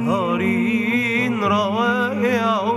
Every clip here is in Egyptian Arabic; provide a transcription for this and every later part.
الآخرين روائع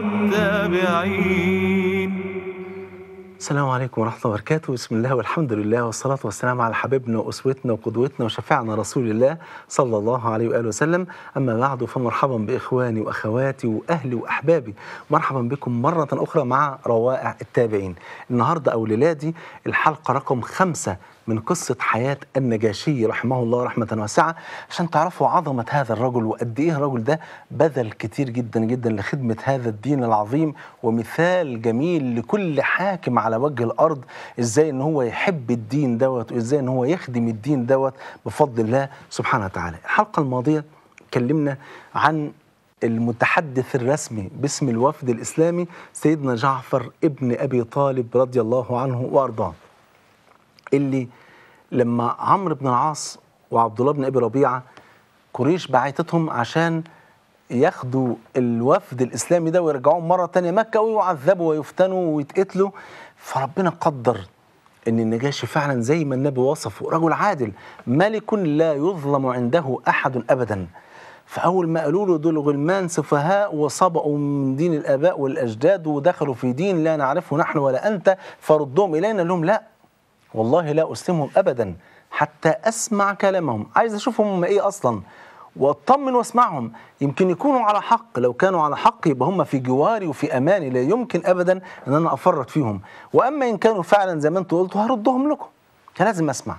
التابعين السلام عليكم ورحمة الله وبركاته بسم الله والحمد لله والصلاة والسلام على حبيبنا وأسوتنا وقدوتنا وشفيعنا رسول الله صلى الله عليه وآله وسلم أما بعد فمرحبا بإخواني وأخواتي وأهلي وأحبابي مرحبا بكم مرة أخرى مع روائع التابعين النهاردة أو ليلادي الحلقة رقم خمسة من قصة حياة النجاشي رحمه الله رحمة واسعة عشان تعرفوا عظمة هذا الرجل وقد إيه الرجل ده بذل كتير جدا جدا لخدمة هذا الدين العظيم ومثال جميل لكل حاكم على وجه الأرض إزاي إن هو يحب الدين دوت وإزاي إن هو يخدم الدين دوت بفضل الله سبحانه وتعالى الحلقة الماضية اتكلمنا عن المتحدث الرسمي باسم الوفد الإسلامي سيدنا جعفر ابن أبي طالب رضي الله عنه وأرضاه اللي لما عمرو بن العاص وعبد الله بن ابي ربيعه قريش بعتتهم عشان ياخدوا الوفد الاسلامي ده ويرجعوهم مره تانية مكه ويعذبوا ويفتنوا ويتقتلوا فربنا قدر ان النجاشي فعلا زي ما النبي وصفه رجل عادل ملك لا يظلم عنده احد ابدا فاول ما قالوا له دول غلمان سفهاء وصبأوا من دين الاباء والاجداد ودخلوا في دين لا نعرفه نحن ولا انت فردهم الينا لهم لا والله لا أسلمهم أبدا حتى أسمع كلامهم عايز أشوفهم هم إيه أصلا واطمن واسمعهم يمكن يكونوا على حق لو كانوا على حق يبقى هم في جواري وفي اماني لا يمكن ابدا ان انا افرط فيهم واما ان كانوا فعلا زي ما انتوا قلتوا هردهم لكم كان لازم اسمع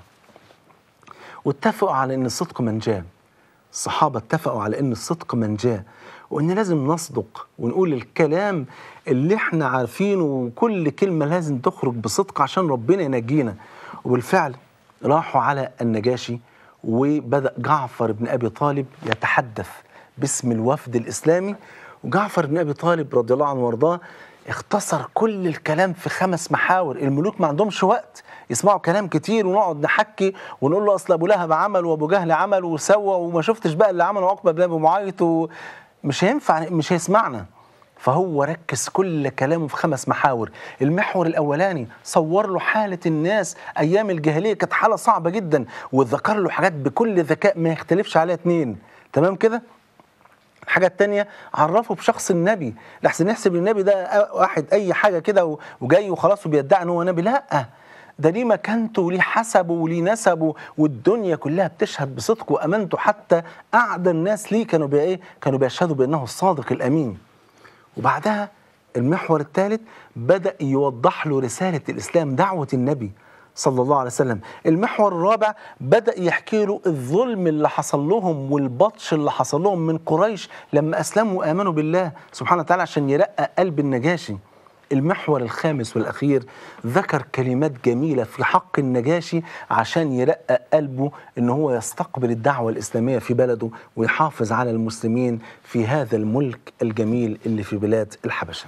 واتفقوا على ان الصدق منجاه الصحابه اتفقوا على ان الصدق منجاه وان لازم نصدق ونقول الكلام اللي احنا عارفينه وكل كلمه لازم تخرج بصدق عشان ربنا ينجينا وبالفعل راحوا على النجاشي وبدا جعفر بن ابي طالب يتحدث باسم الوفد الاسلامي وجعفر بن ابي طالب رضي الله عنه وارضاه اختصر كل الكلام في خمس محاور الملوك ما عندهمش وقت يسمعوا كلام كتير ونقعد نحكي ونقول له اصل ابو لهب عمل وابو جهل عمل وسوى وما شفتش بقى اللي عمله عقبه بن ابي معيط و... مش هينفع مش هيسمعنا فهو ركز كل كلامه في خمس محاور المحور الاولاني صور له حاله الناس ايام الجاهليه كانت حاله صعبه جدا وذكر له حاجات بكل ذكاء ما يختلفش عليها اتنين تمام كده الحاجة التانية عرفه بشخص النبي لحسن نحسب النبي ده واحد أي حاجة كده وجاي وخلاص وبيدعي إن هو نبي لأ ده ليه مكانته وليه حسبه وليه نسبه والدنيا كلها بتشهد بصدقه وامانته حتى اعدى الناس ليه كانوا بايه؟ كانوا بيشهدوا بانه الصادق الامين. وبعدها المحور الثالث بدا يوضح له رساله الاسلام دعوه النبي صلى الله عليه وسلم. المحور الرابع بدا يحكي له الظلم اللي حصل لهم والبطش اللي حصل لهم من قريش لما اسلموا وامنوا بالله سبحانه وتعالى عشان يرقق قلب النجاشي. المحور الخامس والأخير ذكر كلمات جميلة في حق النجاشي عشان يرقق قلبه إن هو يستقبل الدعوة الإسلامية في بلده ويحافظ على المسلمين في هذا الملك الجميل اللي في بلاد الحبشة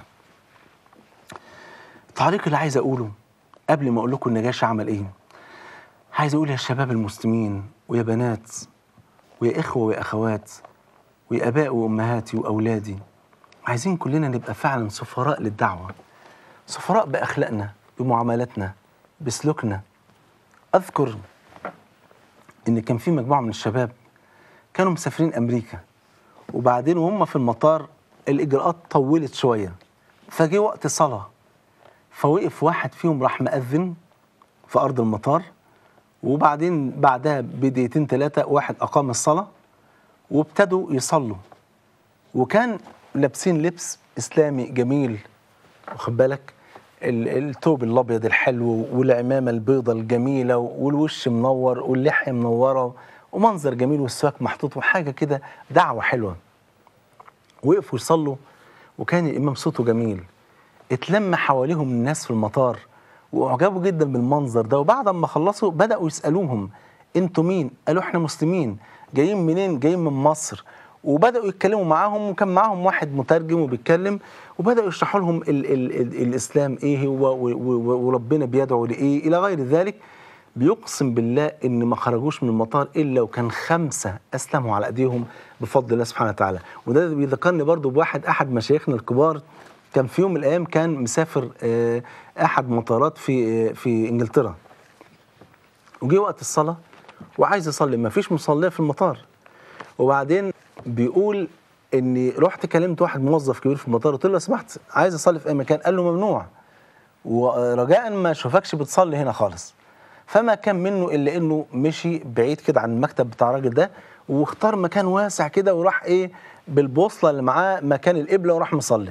التعليق اللي عايز أقوله قبل ما أقول لكم النجاشي عمل إيه عايز أقول يا شباب المسلمين ويا بنات ويا إخوة ويا أخوات ويا آباء وأمهاتي وأولادي عايزين كلنا نبقى فعلا سفراء للدعوة سفراء بأخلاقنا بمعاملاتنا بسلوكنا أذكر إن كان في مجموعة من الشباب كانوا مسافرين أمريكا وبعدين وهم في المطار الإجراءات طولت شوية فجي وقت صلاة فوقف واحد فيهم راح مأذن في أرض المطار وبعدين بعدها بدقيقتين ثلاثة واحد أقام الصلاة وابتدوا يصلوا وكان لابسين لبس اسلامي جميل واخد بالك الثوب الابيض الحلو والعمامه البيضه الجميله والوش منور واللحيه منوره ومنظر جميل والسواك محطوط وحاجه كده دعوه حلوه وقفوا يصلوا وكان الامام صوته جميل اتلم حواليهم الناس في المطار واعجبوا جدا بالمنظر ده وبعد ما خلصوا بداوا يسالوهم انتوا مين قالوا احنا مسلمين جايين منين جايين من مصر وبداوا يتكلموا معاهم وكان معاهم واحد مترجم وبيتكلم وبداوا يشرحوا لهم ال ال ال الاسلام ايه هو وربنا بيدعو لايه الى غير ذلك بيقسم بالله ان ما خرجوش من المطار الا وكان خمسه اسلموا على ايديهم بفضل الله سبحانه وتعالى وده بيذكرني برضو بواحد احد مشايخنا الكبار كان في يوم من الايام كان مسافر احد مطارات في في انجلترا وجي وقت الصلاه وعايز يصلي ما فيش مصليه في المطار وبعدين بيقول اني رحت كلمت واحد موظف كبير في المطار قلت له لو سمحت عايز اصلي في اي مكان قال له ممنوع ورجاء ما اشوفكش بتصلي هنا خالص فما كان منه الا انه مشي بعيد كده عن المكتب بتاع الراجل ده واختار مكان واسع كده وراح ايه بالبوصله اللي معاه مكان القبله وراح مصلي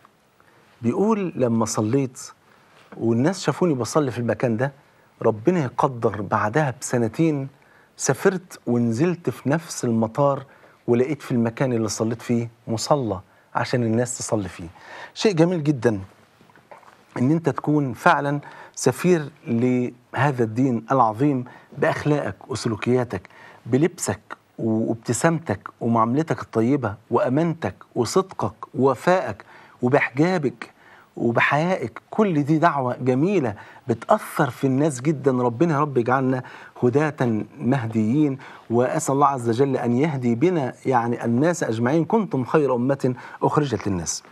بيقول لما صليت والناس شافوني بصلي في المكان ده ربنا يقدر بعدها بسنتين سافرت ونزلت في نفس المطار ولقيت في المكان اللي صليت فيه مصلى عشان الناس تصلي فيه شيء جميل جدا ان انت تكون فعلا سفير لهذا الدين العظيم باخلاقك وسلوكياتك بلبسك وابتسامتك ومعاملتك الطيبه وامانتك وصدقك ووفائك وبحجابك وبحيائك كل دي دعوة جميلة بتأثر في الناس جدا ربنا يا رب يجعلنا هداة مهديين وأسأل الله عز وجل أن يهدي بنا يعني الناس أجمعين كنتم خير أمة أخرجت للناس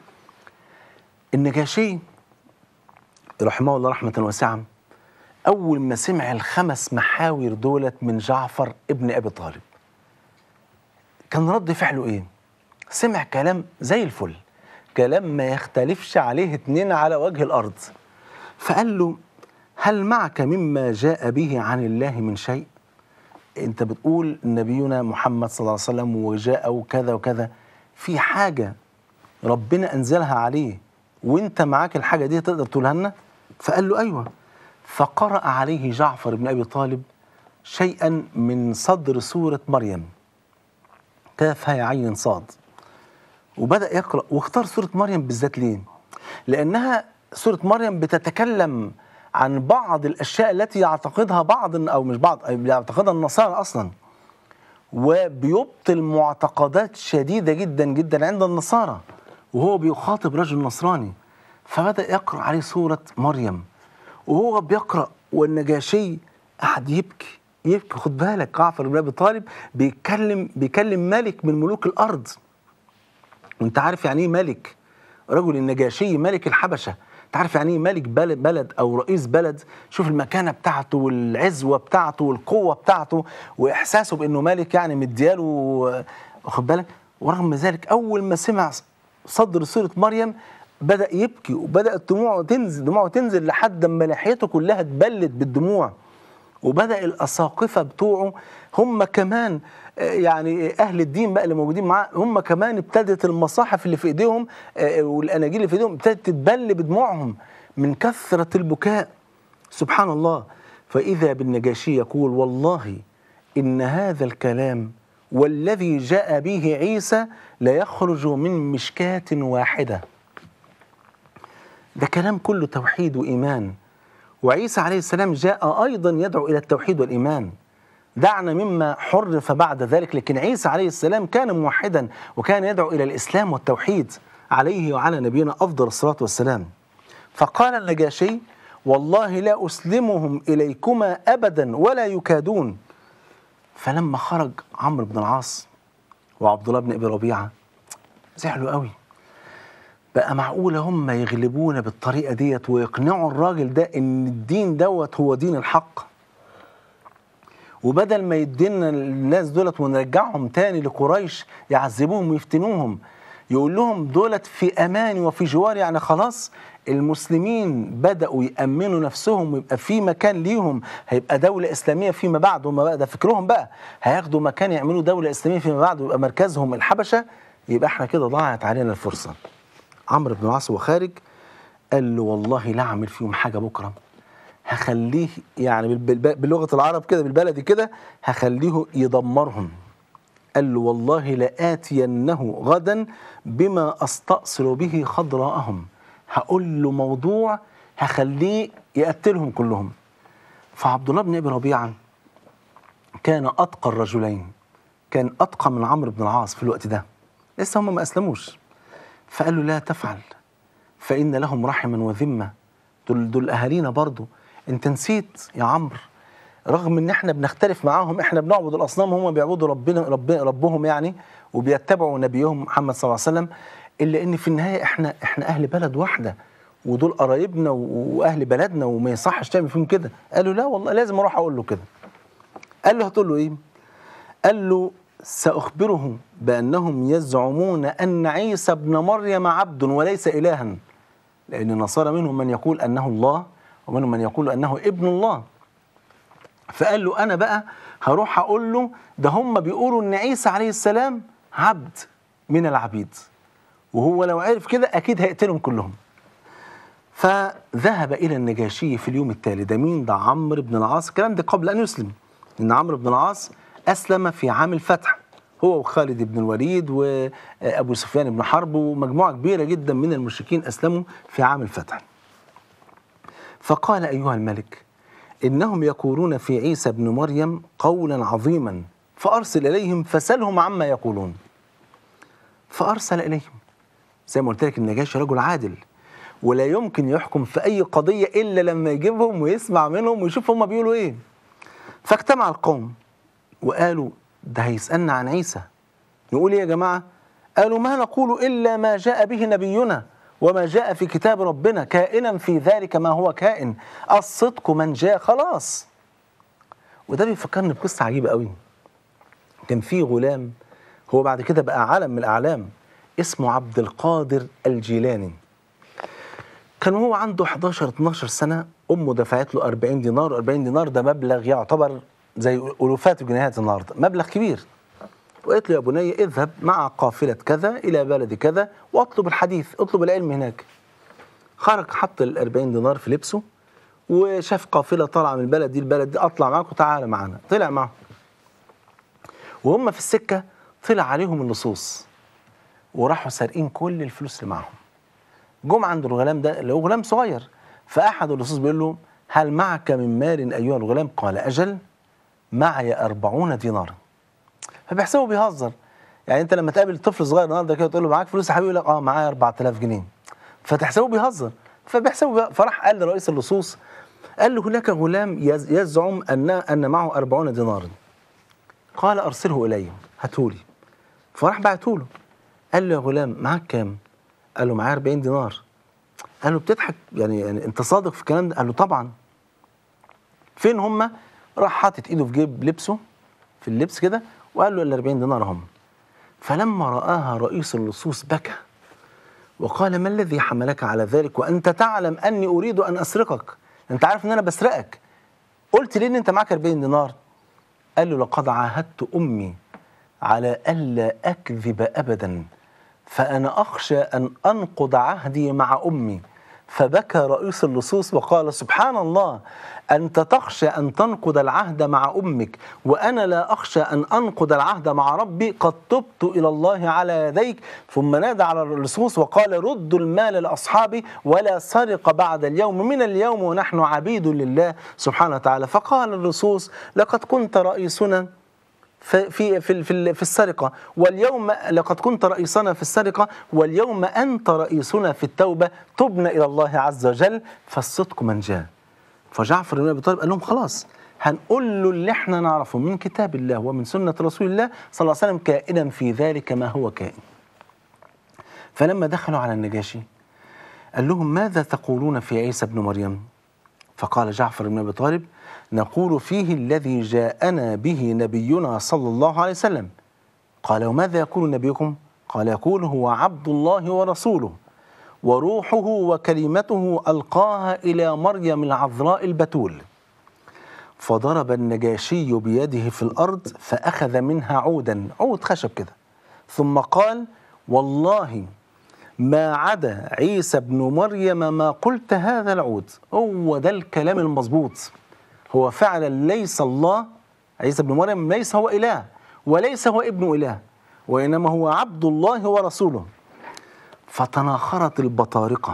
النجاشي رحمه الله رحمة واسعة أول ما سمع الخمس محاور دولت من جعفر ابن أبي طالب كان رد فعله إيه؟ سمع كلام زي الفل كلام ما يختلفش عليه اتنين على وجه الأرض فقال له هل معك مما جاء به عن الله من شيء انت بتقول نبينا محمد صلى الله عليه وسلم وجاء وكذا وكذا في حاجة ربنا أنزلها عليه وانت معاك الحاجة دي تقدر تقولها لنا فقال له أيوة فقرأ عليه جعفر بن أبي طالب شيئا من صدر سورة مريم كاف هاء عين صاد وبدأ يقرأ واختار سورة مريم بالذات ليه؟ لأنها سورة مريم بتتكلم عن بعض الأشياء التي يعتقدها بعض أو مش بعض يعتقدها النصارى أصلا وبيبطل معتقدات شديدة جدا جدا عند النصارى وهو بيخاطب رجل نصراني فبدأ يقرأ عليه سورة مريم وهو بيقرأ والنجاشي قعد يبكي يبكي خد بالك جعفر بن أبي طالب بيتكلم بيكلم ملك من ملوك الأرض وانت عارف يعني ايه ملك رجل النجاشي ملك الحبشه انت عارف يعني ايه ملك بلد, بلد او رئيس بلد شوف المكانه بتاعته والعزوه بتاعته والقوه بتاعته واحساسه بانه ملك يعني مدياله واخد بالك ورغم ذلك اول ما سمع صدر سوره مريم بدا يبكي وبدات دموعه تنزل دموعه تنزل لحد ما لحيته كلها اتبلت بالدموع وبدا الاساقفه بتوعه هم كمان يعني اهل الدين بقى اللي موجودين معاه هم كمان ابتدت المصاحف اللي في ايديهم والاناجيل اللي في ايديهم ابتدت تتبل بدموعهم من كثره البكاء سبحان الله فاذا بالنجاشي يقول والله ان هذا الكلام والذي جاء به عيسى لا يخرج من مشكاة واحدة ده كلام كله توحيد وإيمان وعيسى عليه السلام جاء أيضا يدعو إلى التوحيد والإيمان دعنا مما حرف بعد ذلك لكن عيسى عليه السلام كان موحدا وكان يدعو إلى الإسلام والتوحيد عليه وعلى نبينا أفضل الصلاة والسلام فقال النجاشي والله لا أسلمهم إليكما أبدا ولا يكادون فلما خرج عمرو بن العاص وعبد الله بن أبي ربيعة زعلوا قوي بقى معقولة هم يغلبونا بالطريقة ديت ويقنعوا الراجل ده إن الدين دوت هو دين الحق وبدل ما يدينا الناس دولت ونرجعهم تاني لقريش يعذبوهم ويفتنوهم يقول لهم دولت في امان وفي جوار يعني خلاص المسلمين بداوا يامنوا نفسهم ويبقى في مكان ليهم هيبقى دوله اسلاميه فيما بعد هم بقى ده فكرهم بقى هياخدوا مكان يعملوا دوله اسلاميه فيما بعد ويبقى مركزهم الحبشه يبقى احنا كده ضاعت علينا الفرصه عمرو بن العاص وخارج قال له والله لا اعمل فيهم حاجه بكره هخليه يعني بلغه العرب كده بالبلدي كده هخليه يدمرهم قال له والله لآتينه غدا بما أستأصل به خضراءهم هقول له موضوع هخليه يقتلهم كلهم فعبد الله بن أبي ربيعة كان أتقى الرجلين كان أتقى من عمرو بن العاص في الوقت ده لسه هم ما أسلموش فقال له لا تفعل فإن لهم رحما وذمة دول, دول أهالينا برضو أنت نسيت يا عمرو رغم ان احنا بنختلف معاهم احنا بنعبد الاصنام هم بيعبدوا ربنا رب ربهم يعني وبيتبعوا نبيهم محمد صلى الله عليه وسلم الا ان في النهايه احنا احنا اهل بلد واحده ودول قرايبنا واهل بلدنا وما يصحش تعمل فيهم كده قالوا لا والله لازم اروح اقول له كده قال له هتقول له ايه قال له سأخبره بأنهم يزعمون أن عيسى ابن مريم عبد وليس إلها لأن النصارى منهم من يقول أنه الله ومنهم من يقول أنه ابن الله فقال له أنا بقى هروح أقول له ده هم بيقولوا أن عيسى عليه السلام عبد من العبيد وهو لو عرف كده أكيد هيقتلهم كلهم فذهب إلى النجاشي في اليوم التالي ده مين ده عمرو بن العاص الكلام ده قبل أن يسلم إن عمرو بن العاص أسلم في عام الفتح هو وخالد بن الوليد وأبو سفيان بن حرب ومجموعة كبيرة جدا من المشركين أسلموا في عام الفتح فقال أيها الملك إنهم يقولون في عيسى بن مريم قولا عظيما فأرسل إليهم فسلهم عما يقولون فأرسل إليهم زي ما قلت لك النجاشي رجل عادل ولا يمكن يحكم في أي قضية إلا لما يجيبهم ويسمع منهم ويشوف هم بيقولوا إيه فاجتمع القوم وقالوا ده هيسألنا عن عيسى نقول إيه يا جماعة قالوا ما نقول إلا ما جاء به نبينا وما جاء في كتاب ربنا كائنا في ذلك ما هو كائن الصدق من جاء خلاص وده بيفكرني بقصة عجيبة قوي كان في غلام هو بعد كده بقى علم من الأعلام اسمه عبد القادر الجيلاني كان هو عنده 11 12 سنة أمه دفعت له 40 دينار 40 دينار ده مبلغ يعتبر زي ألوفات الجنيهات النهاردة مبلغ كبير وقالت له يا بني اذهب مع قافلة كذا إلى بلد كذا واطلب الحديث اطلب العلم هناك خرج حط ال 40 دينار في لبسه وشاف قافلة طالعة من البلد دي البلد دي أطلع معاك وتعالى معانا طلع معاهم وهم في السكة طلع عليهم اللصوص وراحوا سارقين كل الفلوس اللي معاهم جم عند الغلام ده اللي هو غلام صغير فأحد اللصوص بيقول له هل معك من مال أيها الغلام قال أجل معي أربعون دينارا فبيحسبه بيهزر يعني انت لما تقابل طفل صغير النهارده كده تقول له معاك فلوس يا حبيبي يقول لك اه معايا 4000 جنيه فتحسبه بيهزر فبيحسبه بي... فراح قال لرئيس اللصوص قال له هناك غلام يز... يزعم ان ان معه 40 دينارا قال ارسله الي هاتولي فراح بعته له قال له يا غلام معاك كام؟ قال له معايا 40 دينار قال له بتضحك يعني, يعني انت صادق في الكلام ده؟ قال له طبعا فين هم؟ راح حاطط ايده في جيب لبسه في اللبس كده وقال له ال 40 دينار هم فلما رآها رئيس اللصوص بكى وقال ما الذي حملك على ذلك وأنت تعلم أني أريد أن أسرقك أنت عارف أن أنا بسرقك قلت ليه أن أنت معك 40 دينار قال له لقد عاهدت أمي على ألا أكذب أبدا فأنا أخشى أن أنقض عهدي مع أمي فبكى رئيس اللصوص وقال سبحان الله أنت تخشى أن تنقض العهد مع أمك وأنا لا أخشى أن أنقض العهد مع ربي قد تبت إلى الله على يديك ثم نادى على اللصوص وقال ردوا المال لأصحابي ولا سرق بعد اليوم من اليوم ونحن عبيد لله سبحانه وتعالى فقال اللصوص لقد كنت رئيسنا في في في في, في السرقه واليوم لقد كنت رئيسنا في السرقه واليوم انت رئيسنا في التوبه تبنا الى الله عز وجل فالصدق من جاء فجعفر بن ابي طالب قال لهم خلاص هنقول له اللي احنا نعرفه من كتاب الله ومن سنه رسول الله صلى الله عليه وسلم كائنا في ذلك ما هو كائن فلما دخلوا على النجاشي قال لهم ماذا تقولون في عيسى ابن مريم فقال جعفر بن ابي طالب نقول فيه الذي جاءنا به نبينا صلى الله عليه وسلم قال وماذا يقول نبيكم قال يقول هو عبد الله ورسوله وروحه وكلمته القاها الى مريم العذراء البتول فضرب النجاشي بيده في الارض فاخذ منها عودا عود خشب كده ثم قال والله ما عدا عيسى ابن مريم ما قلت هذا العود هو ده الكلام المظبوط هو فعلا ليس الله عيسى ابن مريم ليس هو إله وليس هو ابن إله وإنما هو عبد الله ورسوله فتناخرت البطارقة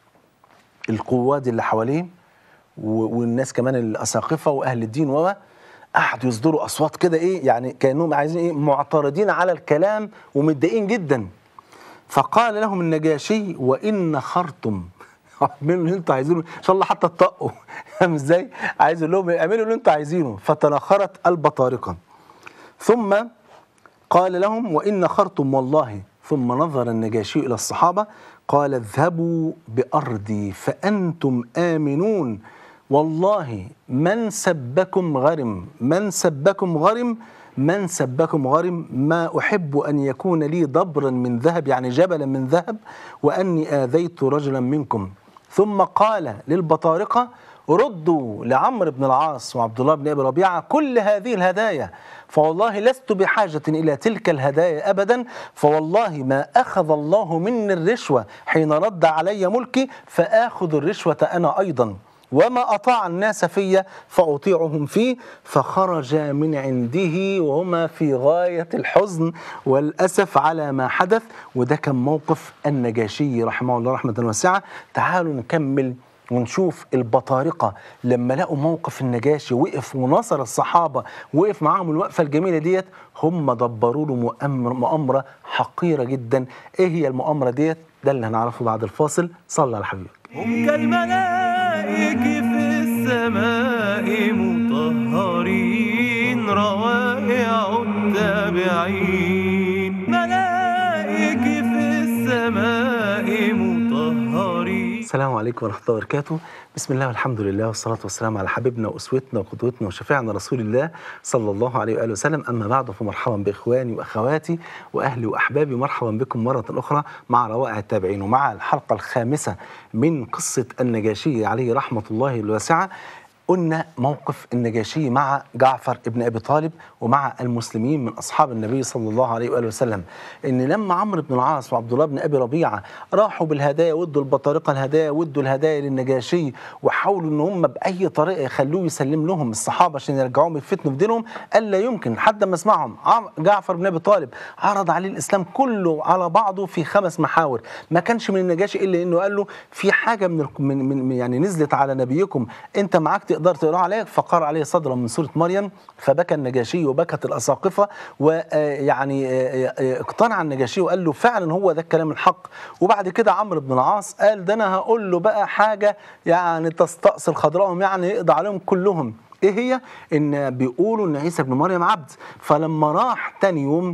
القواد اللي حواليه والناس كمان الأساقفة وأهل الدين و قعدوا يصدروا أصوات كده إيه يعني كأنهم عايزين إيه معترضين على الكلام ومتضايقين جدا فقال لهم النجاشي وإن خرتم اعملوا اللي انتوا عايزينه ان شاء الله حتى تطقوا فاهم ازاي عايز اقول لهم اعملوا اللي انتوا عايزينه فتناخرت البطارقه ثم قال لهم وان خرتم والله ثم نظر النجاشي الى الصحابه قال اذهبوا بارضي فانتم امنون والله من سبكم غرم من سبكم غرم من سبكم غرم ما أحب أن يكون لي دبرا من ذهب يعني جبلا من ذهب وأني آذيت رجلا منكم ثم قال للبطارقة ردوا لعمرو بن العاص وعبد الله بن ابي ربيعه كل هذه الهدايا فوالله لست بحاجه الى تلك الهدايا ابدا فوالله ما اخذ الله مني الرشوه حين رد علي ملكي فاخذ الرشوه انا ايضا وما اطاع الناس في فاطيعهم فيه فخرج من عنده وهما في غايه الحزن والاسف على ما حدث وده كان موقف النجاشي رحمه الله رحمه واسعه تعالوا نكمل ونشوف البطارقه لما لقوا موقف النجاشي وقف ونصر الصحابه وقف معاهم الوقفه الجميله ديت هم دبروا له مؤامره مؤامره حقيره جدا ايه هي المؤامره ديت ده اللي هنعرفه بعد الفاصل صلى على حبيبك هم كالملائك في السماء مطهرين روائع التابعين ملائك في السماء مطهرين السلام عليكم ورحمة الله وبركاته بسم الله والحمد لله والصلاة والسلام على حبيبنا وأسوتنا وقدوتنا وشفيعنا رسول الله صلى الله عليه وآله وسلم أما بعد فمرحبا بإخواني وأخواتي وأهلي وأحبابي مرحبا بكم مرة أخرى مع روائع التابعين ومع الحلقة الخامسة من قصة النجاشي عليه رحمة الله الواسعة قلنا موقف النجاشي مع جعفر ابن ابي طالب ومع المسلمين من اصحاب النبي صلى الله عليه واله وسلم ان لما عمرو بن العاص وعبد الله بن ابي ربيعه راحوا بالهدايا ودوا البطارقه الهدايا ودوا الهدايا للنجاشي وحاولوا ان هم باي طريقه يخلوه يسلم لهم الصحابه عشان يرجعوهم يفتنوا في دينهم قال لا يمكن لحد ما اسمعهم عم- جعفر بن ابي طالب عرض عليه الاسلام كله على بعضه في خمس محاور ما كانش من النجاشي الا انه قال له في حاجه من الك- من, من يعني نزلت على نبيكم انت معاك تقدر تقراها عليه فقرأ عليه صدرا من سوره مريم فبكى النجاشي وبكت الاساقفه ويعني اقتنع النجاشي وقال له فعلا هو ده الكلام الحق وبعد كده عمرو بن العاص قال ده انا هقول له بقى حاجه يعني تستأصل خضراهم يعني يقضي عليهم كلهم ايه هي ان بيقولوا ان عيسى بن مريم عبد فلما راح تاني يوم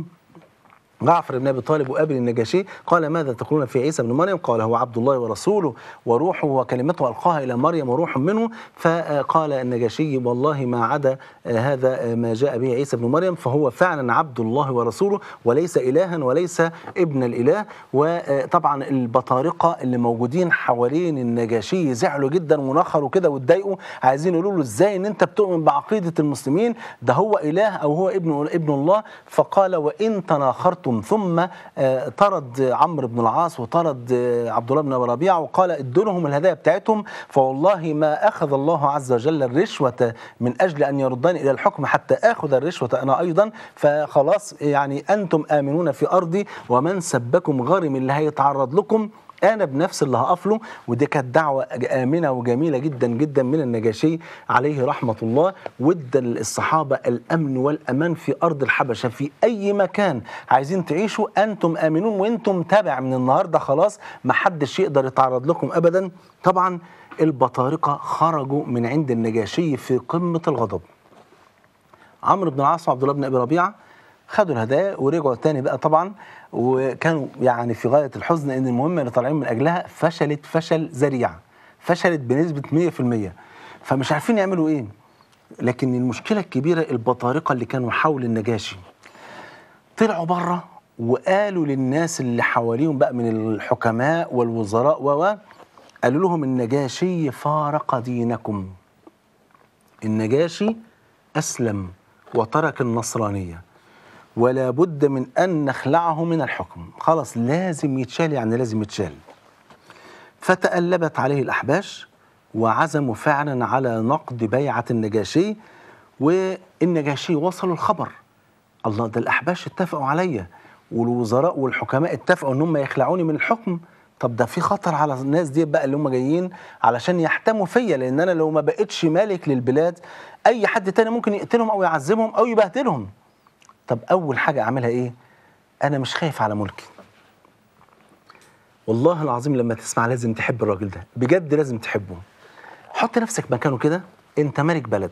جعفر بن ابي طالب وقابل النجاشي قال ماذا تقولون في عيسى بن مريم قال هو عبد الله ورسوله وروحه وكلمته القاها الى مريم وروح منه فقال النجاشي والله ما عدا هذا ما جاء به عيسى بن مريم فهو فعلا عبد الله ورسوله وليس الها وليس ابن الاله وطبعا البطارقه اللي موجودين حوالين النجاشي زعلوا جدا ونخروا كده واتضايقوا عايزين يقولوا له ازاي ان انت بتؤمن بعقيده المسلمين ده هو اله او هو ابن ابن الله فقال وان تناخرتم ثم آه، طرد عمرو بن العاص وطرد آه، عبد الله بن ابي ربيعه وقال ادوا لهم الهدايا بتاعتهم فوالله ما اخذ الله عز وجل الرشوه من اجل ان يردني الى الحكم حتى اخذ الرشوه انا ايضا فخلاص يعني انتم امنون في ارضي ومن سبكم غرم اللي هيتعرض لكم انا بنفسي اللي هقف له ودي كانت دعوه امنه وجميله جدا جدا من النجاشي عليه رحمه الله وادى الصحابه الامن والامان في ارض الحبشه في اي مكان عايزين تعيشوا انتم امنون وانتم تابع من النهارده خلاص ما حدش يقدر يتعرض لكم ابدا طبعا البطارقه خرجوا من عند النجاشي في قمه الغضب عمرو بن العاص وعبد الله بن ابي ربيعه خدوا الهدايا ورجعوا تاني بقى طبعا وكانوا يعني في غايه الحزن ان المهمه اللي طالعين من اجلها فشلت فشل ذريع فشلت بنسبه 100% فمش عارفين يعملوا ايه لكن المشكله الكبيره البطارقه اللي كانوا حول النجاشي طلعوا بره وقالوا للناس اللي حواليهم بقى من الحكماء والوزراء و قالوا لهم النجاشي فارق دينكم النجاشي أسلم وترك النصرانية ولا بد من أن نخلعه من الحكم خلاص لازم يتشال يعني لازم يتشال فتألبت عليه الأحباش وعزموا فعلا على نقد بيعة النجاشي والنجاشي وصلوا الخبر الله ده الأحباش اتفقوا عليا والوزراء والحكماء اتفقوا ان هم يخلعوني من الحكم طب ده في خطر على الناس دي بقى اللي هم جايين علشان يحتموا فيا لان انا لو ما بقتش مالك للبلاد اي حد تاني ممكن يقتلهم او يعذبهم او يبهدلهم طب اول حاجه اعملها ايه انا مش خايف على ملكي والله العظيم لما تسمع لازم تحب الراجل ده بجد لازم تحبه حط نفسك مكانه كده انت ملك بلد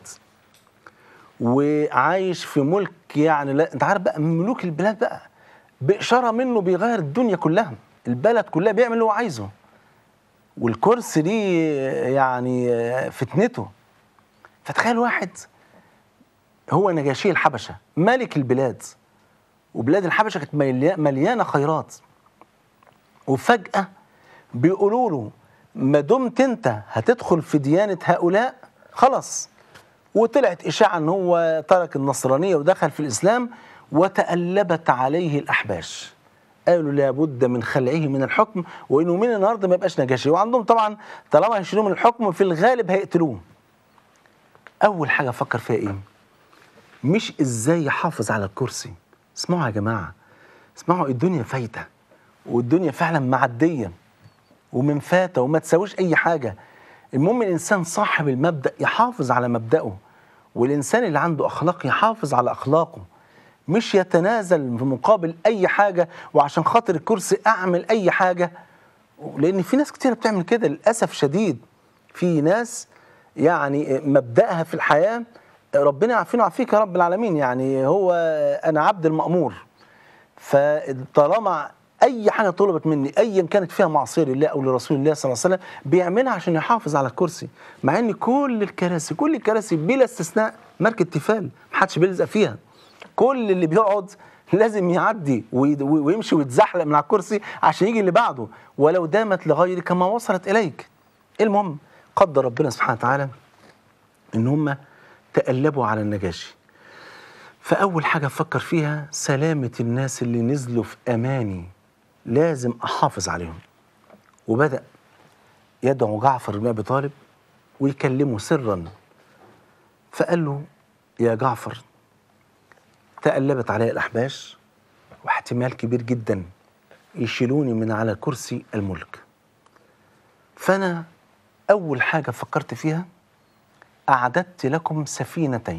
وعايش في ملك يعني لا انت عارف بقى ملوك البلاد بقى بإشارة منه بيغير الدنيا كلها البلد كلها بيعمل اللي هو عايزه والكرسي دي يعني فتنته فتخيل واحد هو نجاشي الحبشه ملك البلاد وبلاد الحبشه كانت مليا- مليانه خيرات وفجاه بيقولوا له ما دمت انت هتدخل في ديانه هؤلاء خلاص وطلعت اشاعه ان هو ترك النصرانيه ودخل في الاسلام وتألبت عليه الاحباش قالوا لابد من خلعه من الحكم وانه من النهارده ما يبقاش نجاشي وعندهم طبعا طالما هيشيلوه من الحكم في الغالب هيقتلوه اول حاجه فكر فيها ايه مش ازاي يحافظ على الكرسي اسمعوا يا جماعه اسمعوا الدنيا فايته والدنيا فعلا معديه ومن فاتة وما تساويش أي حاجة المهم الإنسان صاحب المبدأ يحافظ على مبدأه والإنسان اللي عنده أخلاق يحافظ على أخلاقه مش يتنازل في مقابل أي حاجة وعشان خاطر الكرسي أعمل أي حاجة لأن في ناس كتير بتعمل كده للأسف شديد في ناس يعني مبدأها في الحياة ربنا يعافينا ويعافيك يا رب العالمين يعني هو أنا عبد المأمور فطالما اي حاجه طلبت مني ايا كانت فيها معصيه لله او لرسول الله صلى الله عليه وسلم بيعملها عشان يحافظ على الكرسي مع ان كل الكراسي كل الكراسي بلا استثناء ماركه تيفال محدش بيلزق فيها كل اللي بيقعد لازم يعدي وي- ويمشي ويتزحلق من على الكرسي عشان يجي اللي بعده ولو دامت لغيرك ما وصلت اليك المهم قدر ربنا سبحانه وتعالى ان هم تقلبوا على النجاشي فأول حاجة أفكر فيها سلامة الناس اللي نزلوا في أماني لازم أحافظ عليهم وبدأ يدعو جعفر بن أبي طالب ويكلمه سرا فقال له يا جعفر تقلبت علي الأحباش واحتمال كبير جدا يشيلوني من على كرسي الملك فأنا أول حاجة فكرت فيها أعددت لكم سفينتين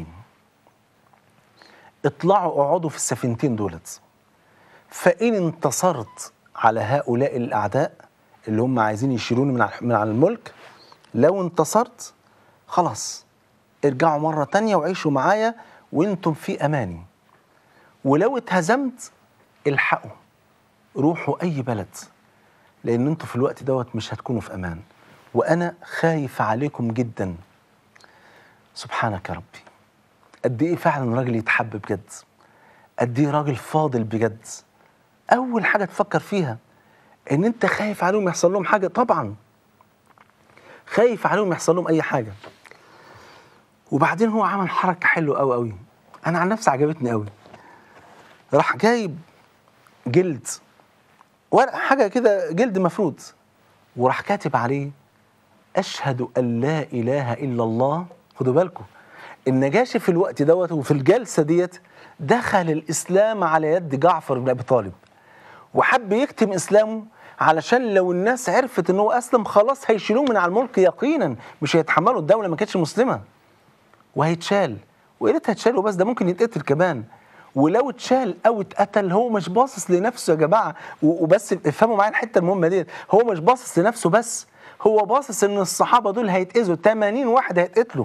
اطلعوا اقعدوا في السفينتين دولت فإن انتصرت على هؤلاء الأعداء اللي هم عايزين يشيلوني من على من على الملك لو انتصرت خلاص ارجعوا مرة تانية وعيشوا معايا وانتم في أماني ولو اتهزمت الحقوا روحوا أي بلد لأن انتوا في الوقت دوت مش هتكونوا في أمان وأنا خايف عليكم جدا سبحانك يا ربي قد ايه فعلا راجل يتحب بجد قد ايه راجل فاضل بجد اول حاجه تفكر فيها ان انت خايف عليهم يحصل لهم حاجه طبعا خايف عليهم يحصل لهم اي حاجه وبعدين هو عمل حركه حلوه قوي قوي انا عن نفسي عجبتني قوي راح جايب جلد ورق حاجه كده جلد مفروض وراح كاتب عليه اشهد ان لا اله الا الله خدوا بالكم النجاشي في الوقت دوت وفي الجلسه ديت دخل الاسلام على يد جعفر بن ابي طالب وحب يكتم اسلامه علشان لو الناس عرفت ان هو اسلم خلاص هيشيلوه من على الملك يقينا مش هيتحملوا الدوله ما كانتش مسلمه وهيتشال ويا ريت هيتشال وبس ده ممكن يتقتل كمان ولو اتشال او اتقتل هو مش باصص لنفسه يا جماعه و- وبس افهموا معايا الحته المهمه ديت هو مش باصص لنفسه بس هو باصص ان الصحابه دول هيتاذوا 80 واحد هيتقتلوا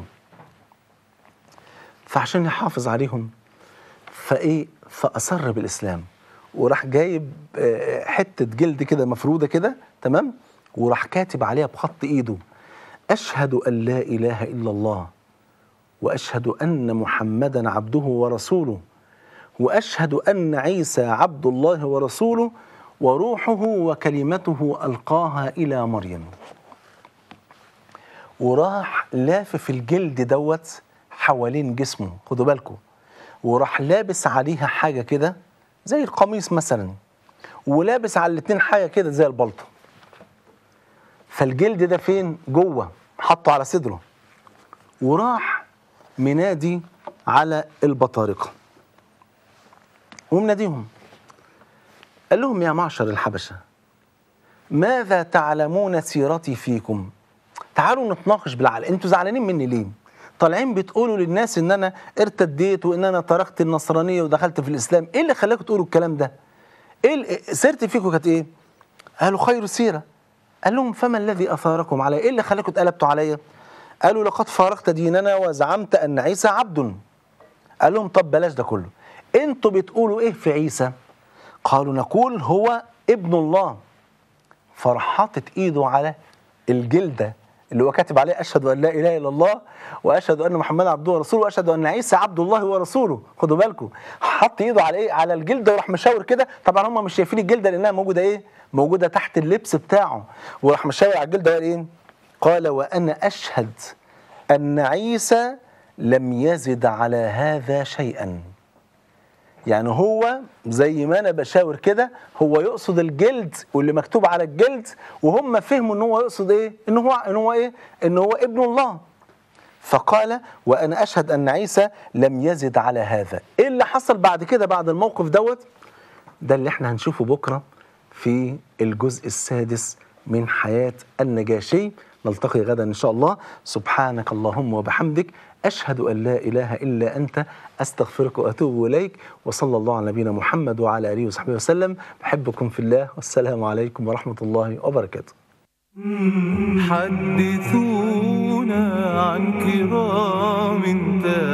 فعشان يحافظ عليهم فايه فاصر بالاسلام وراح جايب آه، حته جلد كده مفروده كده تمام وراح كاتب عليها بخط ايده اشهد ان لا اله الا الله واشهد ان محمدا عبده ورسوله واشهد ان عيسى عبد الله ورسوله وروحه وكلمته القاها الى مريم وراح لافف الجلد دوت حوالين جسمه خدوا بالكم وراح لابس عليها حاجه كده زي القميص مثلا ولابس على الاتنين حاجه كده زي البلطو فالجلد ده فين جوه حطه على صدره وراح منادي على البطارقه ومناديهم قال لهم يا معشر الحبشه ماذا تعلمون سيرتي فيكم تعالوا نتناقش بالعقل انتوا زعلانين مني ليه طالعين بتقولوا للناس ان انا ارتديت وان انا تركت النصرانيه ودخلت في الاسلام ايه اللي خلاكم تقولوا الكلام ده ايه ال- سيرتي فيكم كانت ايه قالوا خير سيره قال لهم فما الذي اثاركم علي ايه اللي خلاكم اتقلبتوا عليا قالوا لقد فارقت ديننا وزعمت ان عيسى عبد قال لهم طب بلاش ده كله انتوا بتقولوا ايه في عيسى قالوا نقول هو ابن الله فراح حاطط ايده على الجلده اللي هو كاتب عليه اشهد ان لا اله الا الله واشهد ان محمدا عبده ورسوله واشهد ان عيسى عبد الله ورسوله خدوا بالكم حط ايده على ايه على الجلده وراح مشاور كده طبعا هم مش شايفين الجلده لانها موجوده ايه موجوده تحت اللبس بتاعه وراح مشاور على الجلده وقال ايه قال وانا اشهد ان عيسى لم يزد على هذا شيئا يعني هو زي ما انا بشاور كده هو يقصد الجلد واللي مكتوب على الجلد وهم فهموا ان هو يقصد ايه ان هو ان هو ايه ان هو ابن الله فقال وانا اشهد ان عيسى لم يزد على هذا ايه اللي حصل بعد كده بعد الموقف دوت ده اللي احنا هنشوفه بكره في الجزء السادس من حياه النجاشي نلتقي غدا ان شاء الله سبحانك اللهم وبحمدك اشهد ان لا اله الا انت استغفرك واتوب اليك وصلى الله على نبينا محمد وعلى اله وصحبه وسلم بحبكم في الله والسلام عليكم ورحمه الله وبركاته حدثونا عن كرام